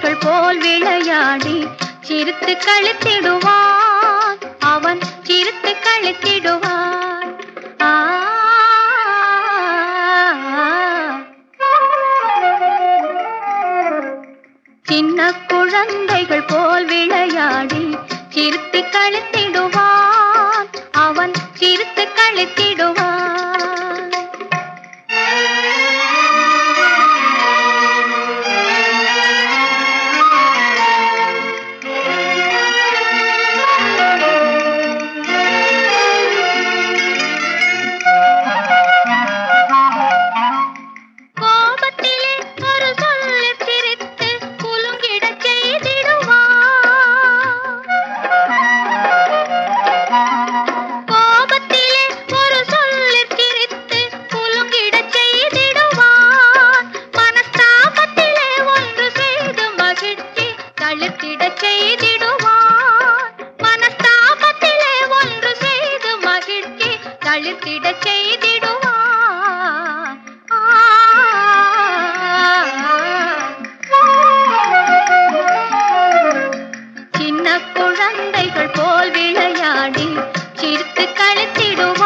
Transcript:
குழந்தைகள் போல் விளையாடி சிரித்து கழித்திடுவான் அவன் சிரித்து கழித்திடுவான் ஆ சின்ன குழந்தைகள் போல் விளையாடி சிரித்து கழித்திடுவான் அவன் சிரித்து கழித்திடுவான் கோபத்திலே ஒரு சொல்லி சிரித்து குலுங்கிடச் செய்திடுவான் கோபத்திலே ஒரு சொல்லி சிரித்து குலுங்கிடச் செய்திடுவான் மனஸ்தாபத்திலே ஒன்று செய்து மகிழ்ச்சி தளிர்த்திடச் செய்திடுவான் மனஸ்தாபத்திலே ஒன்று செய்து மகிழ்ச்சி தளிர்த்திடச் செய்திடுவான் சின்ன குழந்தைகள் போல் விளையாடி சிரித்து கழித்திடுவான்